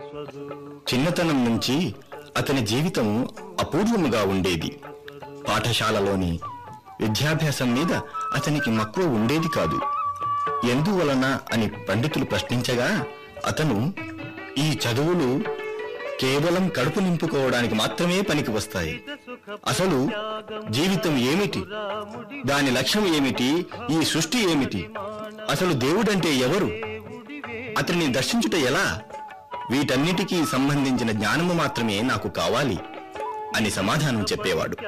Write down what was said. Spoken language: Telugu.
చిన్నతనం నుంచి అతని జీవితం అపూర్వముగా ఉండేది పాఠశాలలోని విద్యాభ్యాసం మీద అతనికి మక్కువ ఉండేది కాదు ఎందువలన అని పండితులు ప్రశ్నించగా అతను ఈ చదువులు కేవలం కడుపు నింపుకోవడానికి మాత్రమే పనికి వస్తాయి అసలు జీవితం ఏమిటి దాని లక్ష్యం ఏమిటి ఈ సృష్టి ఏమిటి అసలు దేవుడంటే ఎవరు అతనిని దర్శించుట ఎలా వీటన్నిటికీ సంబంధించిన జ్ఞానము మాత్రమే నాకు కావాలి అని సమాధానం చెప్పేవాడు